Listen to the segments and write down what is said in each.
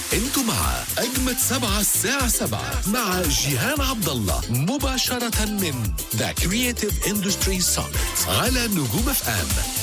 انتوا مع اجمد سبعة الساعة سبعة مع جيهان عبد الله مباشرة من ذا كرييتيف اندستري Summit على نجوم اف ام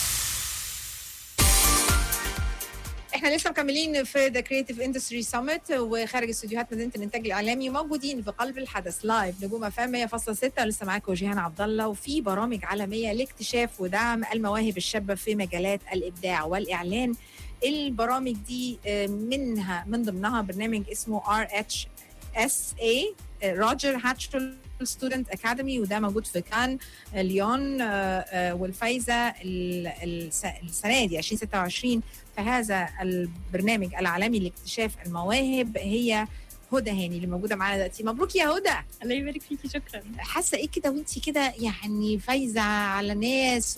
احنا لسه مكملين في ذا كريتيف اندستري سامت وخارج استديوهات مدينه الانتاج الاعلامي موجودين في قلب الحدث لايف نجوم اف ام 100.6 ولسه معاكم جيهان عبد الله وفي برامج عالميه لاكتشاف ودعم المواهب الشابه في مجالات الابداع والاعلان البرامج دي آه، منها من ضمنها برنامج اسمه ار اتش اس اي روجر هاتشل ستودنت اكاديمي وده موجود في كان آه، ليون آه، آه، والفايزه ال- الس- السنه دي 2026 فهذا البرنامج العالمي لاكتشاف المواهب هي هدى هاني اللي موجوده معانا دلوقتي مبروك يا هدى الله يبارك فيكي شكرا حاسه ايه كده وانت كده يعني فايزه على ناس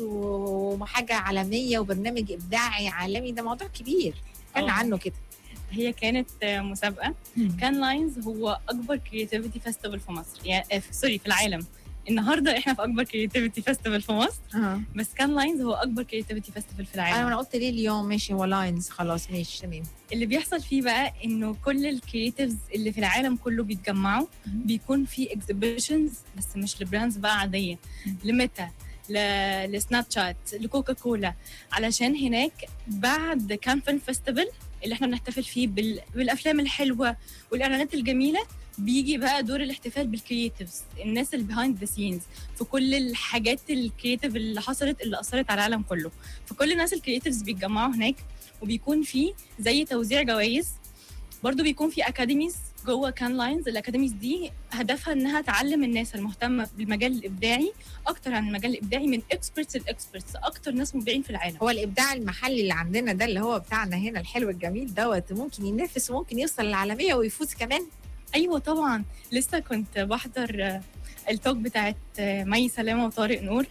وحاجه عالميه وبرنامج ابداعي عالمي ده موضوع كبير كان آه. عنه كده هي كانت آه، مسابقه كان لاينز هو اكبر كرياتيفيتي فيستيفال في مصر يعني آه، في- سوري في العالم النهارده احنا في اكبر كرياتيفيتي فيستيفال في مصر اه بس كان لاينز هو اكبر كرياتيفيتي فيستيفال في انا العالم انا قلت ليه اليوم ماشي هو لاينز خلاص ماشي تمام اللي بيحصل فيه بقى انه كل الكرياتيفز اللي في العالم كله بيتجمعوا مم. بيكون في اكزيبيشنز بس مش لبراندز بقى عاديه لميتا ل- لسناب شات لكوكا كولا علشان هناك بعد كان فيلم فيستيفال اللي احنا بنحتفل فيه بال... بالافلام الحلوه والاعلانات الجميله بيجي بقى دور الاحتفال بالكرياتيفز الناس اللي بيهايند ذا سينز في كل الحاجات الكرياتيف اللي حصلت اللي اثرت على العالم كله فكل الناس الكرياتيفز بيتجمعوا هناك وبيكون في زي توزيع جوائز برضو بيكون في اكاديميز جوه كان لاينز الاكاديميز دي هدفها انها تعلم الناس المهتمه بالمجال الابداعي اكتر عن المجال الابداعي من اكسبرتس الاكسبرتس اكتر ناس مبدعين في العالم هو الابداع المحلي اللي عندنا ده اللي هو بتاعنا هنا الحلو الجميل دوت ممكن ينافس وممكن يوصل للعالميه ويفوز كمان ايوه طبعا لسه كنت بحضر آه، التوك بتاعت آه، مي سلامه وطارق نور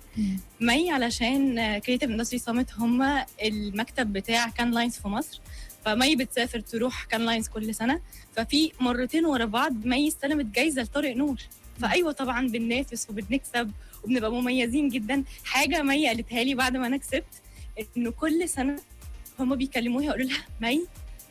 مي علشان كريتيف اندستري سامت هم المكتب بتاع كان لاينز في مصر فمي بتسافر تروح كان لاينز كل سنه ففي مرتين ورا بعض مي استلمت جايزه لطارق نور فايوه طبعا بننافس وبنكسب وبنبقى مميزين جدا حاجه مي قالتها لي بعد ما انا كسبت انه كل سنه هم بيكلموها يقولوا لها مي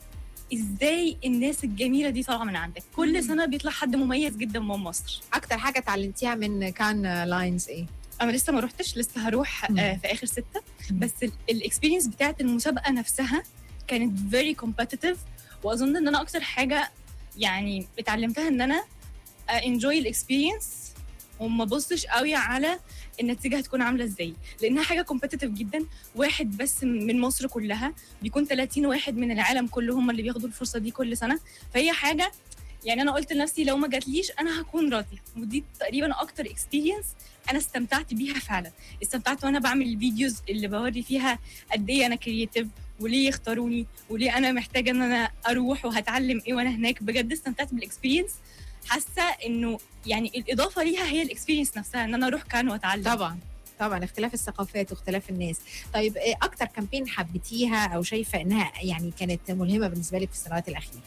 ازاي الناس الجميله دي طالعه من عندك كل مم. سنه بيطلع حد مميز جدا من مصر اكتر حاجه اتعلمتيها من كان لاينز ايه انا لسه ما روحتش لسه هروح مم. آه في اخر ستة مم. بس الاكسبيرينس بتاعت المسابقه نفسها كانت فيري كومبتيتيف واظن ان انا اكتر حاجه يعني اتعلمتها ان انا انجوي الاكسبيرينس وما بصش قوي على النتيجه هتكون عامله ازاي لانها حاجه كومبتيتيف جدا واحد بس من مصر كلها بيكون 30 واحد من العالم كله هم اللي بياخدوا الفرصه دي كل سنه فهي حاجه يعني انا قلت لنفسي لو ما جاتليش انا هكون راضيه ودي تقريبا اكتر اكسبيرينس انا استمتعت بيها فعلا استمتعت وانا بعمل الفيديوز اللي بوري فيها قد ايه انا كرييتيف وليه يختاروني وليه انا محتاجه ان انا اروح وهتعلم ايه وانا هناك بجد استمتعت بالاكسبيرينس حاسه انه يعني الاضافه ليها هي الاكسبيرينس نفسها ان انا اروح كان واتعلم طبعا طبعا اختلاف الثقافات واختلاف الناس طيب إيه اكتر كامبين حبيتيها او شايفه انها يعني كانت ملهمه بالنسبه لك في السنوات الاخيره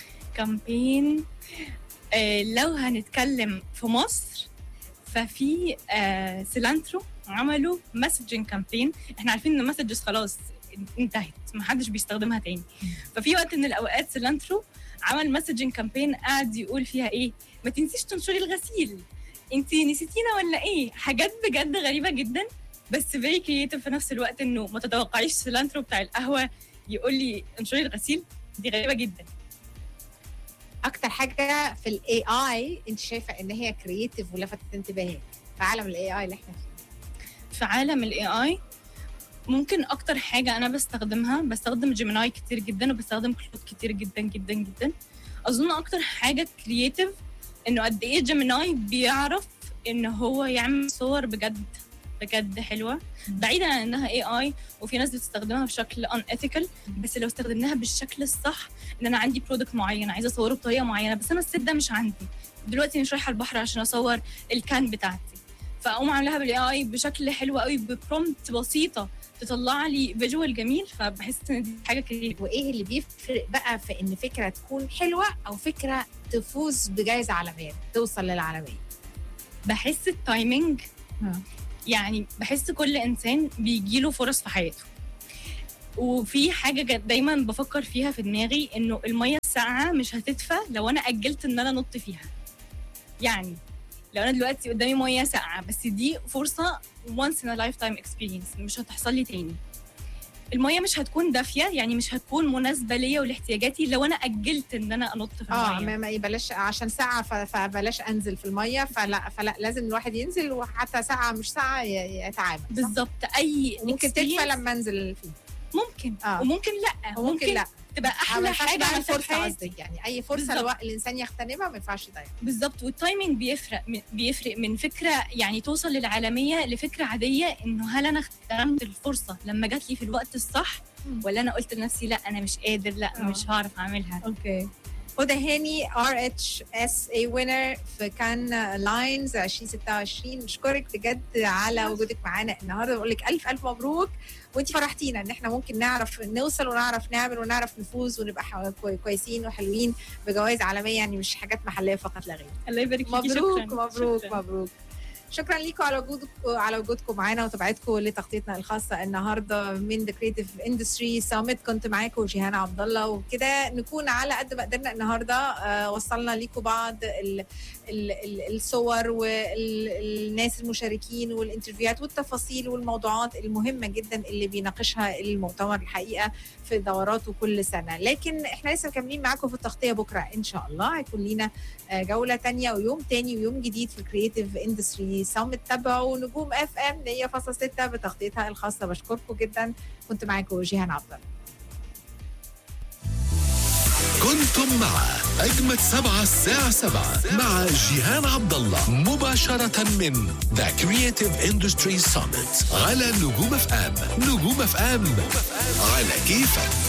كامبين آه لو هنتكلم في مصر ففي آه سيلانترو عملوا مسجنج كامبين احنا عارفين ان مسجز خلاص انتهت ما حدش بيستخدمها تاني ففي وقت من الاوقات سيلانترو عمل مسجنج كامبين قاعد يقول فيها ايه ما تنسيش تنشري الغسيل انت نسيتينا ولا ايه حاجات بجد غريبه جدا بس فيري كرييتيف في نفس الوقت انه ما تتوقعيش سيلانترو بتاع القهوه يقول لي انشري الغسيل دي غريبه جدا اكتر حاجه في الاي اي انت شايفه ان هي كرييتيف ولفتت انتباهك في عالم الاي اي اللي احنا فيه في عالم الاي اي ممكن اكتر حاجه انا بستخدمها بستخدم جيميناي كتير جدا وبستخدم كلود كتير جدا جدا جدا اظن اكتر حاجه كرييتيف انه قد ايه جيميناي بيعرف ان هو يعمل صور بجد بجد حلوه بعيدا عن انها اي اي وفي ناس بتستخدمها بشكل ان اثيكال بس لو استخدمناها بالشكل الصح ان انا عندي برودكت معين عايزه اصوره بطريقه معينه بس انا الست ده مش عندي دلوقتي مش رايحه البحر عشان اصور الكان بتاعتي فاقوم عاملاها بالاي اي بشكل حلو قوي ببرومت بسيطه تطلع لي فيجوال جميل فبحس ان دي حاجه كريتيف وايه اللي بيفرق بقى في ان فكره تكون حلوه او فكره تفوز بجائزه عالميه توصل للعالميه بحس التايمينج ها. يعني بحس كل انسان بيجيله فرص في حياته وفي حاجه جد- دايما بفكر فيها في دماغي انه الميه الساقعه مش هتدفى لو انا اجلت ان انا انط فيها يعني لو انا دلوقتي قدامي ميه ساقعه بس دي فرصه once in a lifetime experience مش هتحصل لي تاني الميه مش هتكون دافيه يعني مش هتكون مناسبه ليا ولاحتياجاتي لو انا اجلت ان انا انط في اه الميه ما ما بلاش عشان ساعه ف- فبلاش انزل في الميه فلا فلا لازم الواحد ينزل وحتى ساعه مش ساعه ي- يتعامل صح؟ بالظبط اي ممكن تدفى experience لما انزل فيه ممكن آه. وممكن لا وممكن لا تبقى ما احلى ينفعش حاجه بقى عملتها في الفرصه حياتي قصدك يعني اي فرصه بالظبط. الوا- الانسان يغتنمها ما ينفعش يضيعها بالظبط والتايمنج بيفرق من- بيفرق من فكره يعني توصل للعالميه لفكره عاديه انه هل انا اغتنمت الفرصه لما جات لي في الوقت الصح ولا انا قلت لنفسي لا انا مش قادر لا آه. مش هعرف اعملها اوكي هدى هاني ار اتش اس اي وينر في كان لاينز 2026 نشكرك بجد على وجودك معانا النهارده بقول لك الف الف مبروك وانت فرحتينا ان احنا ممكن نعرف نوصل ونعرف نعمل ونعرف نفوز ونبقى ح- كوي- كويسين وحلوين بجوائز عالميه يعني مش حاجات محليه فقط لا غير الله يبارك فيكي مبروك شكرا مبروك شكرا. مبروك شكرا لكم على وجودكم على وجودكم معانا وتابعتكم لتغطيتنا الخاصه النهارده من ذا كريتيف اندستري سامت كنت معاكم جيهان عبد الله وبكده نكون على قد ما قدرنا النهارده آه، وصلنا لكم بعض ال ال ال الصور والناس المشاركين والانترفيوهات والتفاصيل والموضوعات المهمه جدا اللي بيناقشها المؤتمر الحقيقه في دوراته كل سنه لكن احنا لسه مكملين معاكم في التغطيه بكره ان شاء الله هيكون لينا آه، جوله تانية ويوم تاني ويوم جديد في كرييتيف اندستري سامت تابعوا نجوم اف ام 100.6 بتغطيتها الخاصه بشكركم جدا كنت معاكم جيهان عبد الله كنتم مع أجمد سبعة الساعة سبعة مع جيهان عبد الله مباشرة من The Creative Industry Summit على نجوم اف ام نجوم اف ام على كيفك